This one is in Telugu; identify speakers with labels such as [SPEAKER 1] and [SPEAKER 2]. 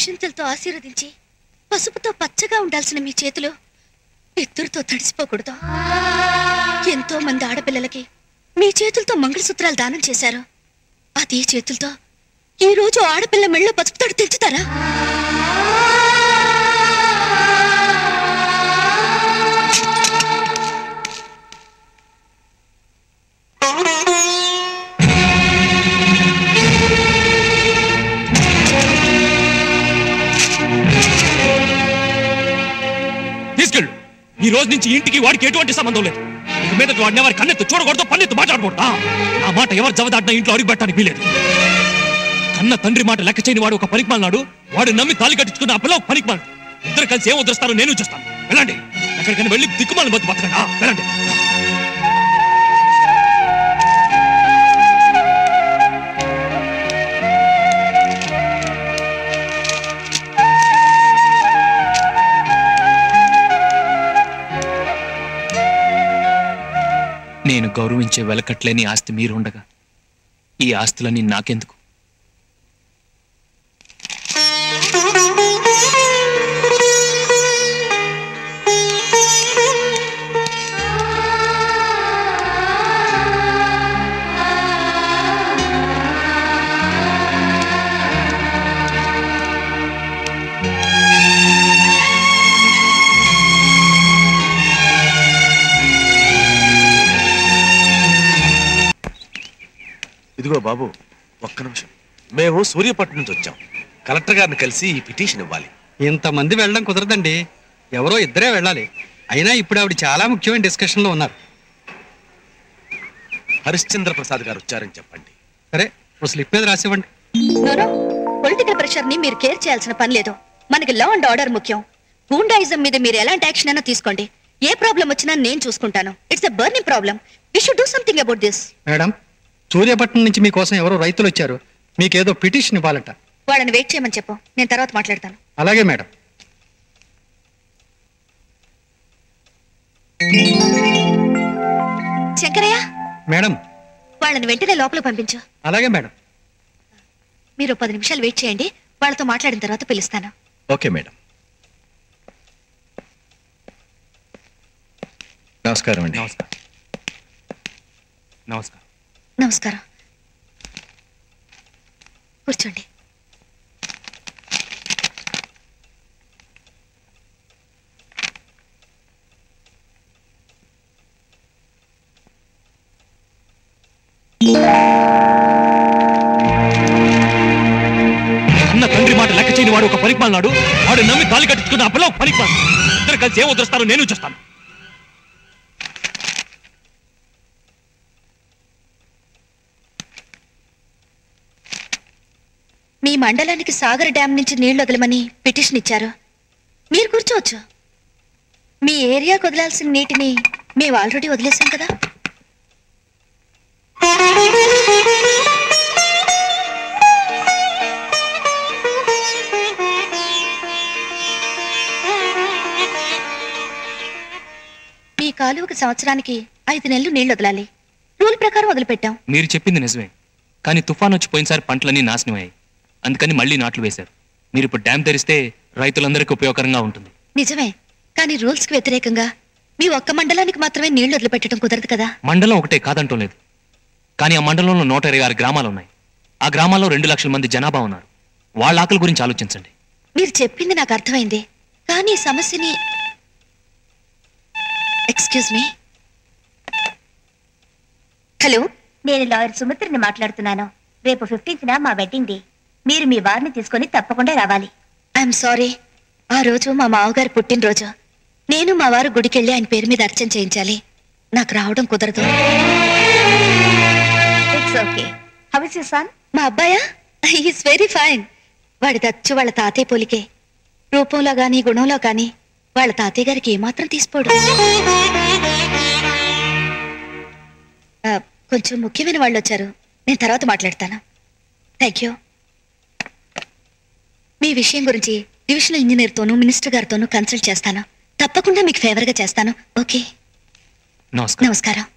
[SPEAKER 1] అక్షింతలతో ఆశీర్వదించి పసుపుతో పచ్చగా ఉండాల్సిన మీ చేతులు ఎత్తురుతో తడిసిపోకూడదు ఎంతో మంది ఆడపిల్లలకి మీ చేతులతో మంగళసూత్రాలు దానం చేశారు అదే చేతులతో ఈ రోజు ఆడపిల్ల మెళ్ళో పసుపు తాడు తెంచుతారా
[SPEAKER 2] తీసుకెళ్ళు ఈ రోజు నుంచి ఇంటికి వాడికి ఎటువంటి సంబంధం లేదు ఇక మీద వాడిని ఎవరి కన్నెత్తు చూడకూడదు పన్నెత్తు మాట్లాడకూడదు ఆ, ఆ మాట ఎవరు జవదాటినా ఇంట్లో అడుగు పెట్టడానికి వీలేదు కన్న తండ్రి మాట లెక్క చేయని వాడు ఒక పనికి మాలినాడు వాడు నమ్మి తాలి కట్టించుకున్న ఆ పిల్ల ఒక పనికి మాలినాడు ఇద్దరు కలిసి ఏం వదిలేస్తారో నేను చూస్తాను వెళ్ళండి ఎక్కడికైనా వెళ్ళి దిక్కుమాలని బతు బతకండి ఆ, వెళ్ళండి నేను గౌరవించే వెలకట్లేని ఆస్తి మీరుండగా ఈ ఆస్తులన్నీ నాకెందుకు
[SPEAKER 3] ఇదిగో బాబు ఒక్క నిమిషం మేము సూర్యపట్నం నుంచి వచ్చాం కలెక్టర్ గారిని కలిసి ఈ పిటిషన్ ఇవ్వాలి
[SPEAKER 4] ఇంతమంది వెళ్ళడం కుదరదండి ఎవరో ఇద్దరే వెళ్ళాలి అయినా ఇప్పుడు ఆవిడ చాలా ముఖ్యమైన డిస్కషన్లో ఉన్నారు
[SPEAKER 3] హరిశ్చంద్ర ప్రసాద్ గారు వచ్చారని చెప్పండి
[SPEAKER 4] సరే ఓ స్లిప్ మీద రాసివ్వండి
[SPEAKER 1] పొలిటికల్ ప్రెషర్ ని మీరు కేర్ చేయాల్సిన పని లేదు మనకి లా అండ్ ఆర్డర్ ముఖ్యం గూండాయిజం మీద మీరు ఎలాంటి యాక్షన్ అయినా తీసుకోండి ఏ ప్రాబ్లం వచ్చినా నేను చూసుకుంటాను it's a burning problem we should do something about this
[SPEAKER 4] madam సూర్యపట్నం నుంచి మీకోసం ఎవరో రైతులు వచ్చారు మీకేదో పిటిషన్ ఇవ్వాలట
[SPEAKER 1] వాళ్ళని వెయిట్ చేయమని చెప్పు నేను తర్వాత మాట్లాడతాను
[SPEAKER 4] అలాగే మేడం
[SPEAKER 1] శంకరయ్య
[SPEAKER 4] మేడం
[SPEAKER 1] వాళ్ళని వెంటనే లోపల పంపించు
[SPEAKER 4] అలాగే మేడం
[SPEAKER 1] మీరు పది నిమిషాలు వెయిట్ చేయండి వాళ్ళతో మాట్లాడిన తర్వాత పిలుస్తాను
[SPEAKER 3] ఓకే మేడం
[SPEAKER 5] నమస్కారం అండి
[SPEAKER 2] నమస్కారం నమస్కారం
[SPEAKER 1] నమస్కారం కూర్చోండి
[SPEAKER 2] అన్న తండ్రి మాట లెక్క చేయని వాడు ఒక పనికి మాలినాడు వాడు నమ్మి తాలి కట్టించుకున్న ఆ పిల్ల ఒక పనికి మాలినాడు ఇద్దరు కలిసి ఏం వదిలేస్తారో నేను చూస్తాను
[SPEAKER 1] మీ మండలానికి సాగర్ డ్యాం నుంచి నీళ్లు వదలమని పిటిషన్ ఇచ్చారు మీరు కూర్చోవచ్చు మీ ఏరియాకు వదలాల్సిన నీటిని మేము ఆల్రెడీ వదిలేసాం కదా మీ కాలువకి సంవత్సరానికి ఐదు నెలలు నీళ్లు వదలాలి రూల్ ప్రకారం వదిలిపెట్టాం
[SPEAKER 2] మీరు చెప్పింది నిజమే కానీ తుఫాన్ వచ్చి పోయినసారి పంటలన్నీ నాశనం అయ్యాయి అందుకని మళ్ళీ నాట్లు వేశారు మీరు ఇప్పుడు డ్యామ్ తెరిస్తే రైతులందరికీ ఉపయోగకరంగా ఉంటుంది
[SPEAKER 1] నిజమే కానీ రూల్స్ కి వ్యతిరేకంగా మీ ఒక్క మండలానికి మాత్రమే నీళ్లు వదిలిపెట్టడం కుదరదు కదా
[SPEAKER 2] మండలం ఒకటే కాదంటం లేదు కానీ ఆ మండలంలో నూట ఇరవై ఆరు గ్రామాలు ఉన్నాయి ఆ గ్రామాల్లో రెండు లక్షల మంది జనాభా ఉన్నారు వాళ్ళ ఆకలి గురించి ఆలోచించండి
[SPEAKER 1] మీరు చెప్పింది నాకు అర్థమైంది కానీ ఈ సమస్యని ఎక్స్క్యూజ్ మీ హలో
[SPEAKER 6] నేను లాయర్ సుమిత్రని మాట్లాడుతున్నాను రేపు ఫిఫ్టీన్త్ మా వెడ్డింగ్ డే మీరు మీ వారిని తీసుకొని తప్పకుండా రావాలి
[SPEAKER 1] ఐఎమ్ సారీ ఆ రోజు మా మామగారు పుట్టినరోజు నేను మా వారు గుడికెళ్ళి ఆయన పేరు మీద అర్చన చేయించాలి నాకు రావడం కుదరదు
[SPEAKER 6] it's okay how is you son
[SPEAKER 1] మా అబ్బాయా ఈస్ వెరీ ఫైన్ వాడి దచ్చు వాళ్ళ తాతయ్య పోలికే రూపంలో గాని గుణంలో గాని వాళ్ళ తాతయ్య గారికి ఏమాత్రం తీసిపోడు ఆ, కొంచెం ముఖ్యమైన వాళ్ళు వచ్చారు నేను తర్వాత మాట్లాడతాను థ్యాంక్ యూ మీ విషయం గురించి డివిజనల్ ఇంజనీర్తోనూ మినిస్టర్ గారితోనూ కన్సల్ట్ చేస్తాను తప్పకుండా మీకు ఫేవర్గా చేస్తాను ఓకే
[SPEAKER 2] నమస్కారం
[SPEAKER 1] నమస్కారం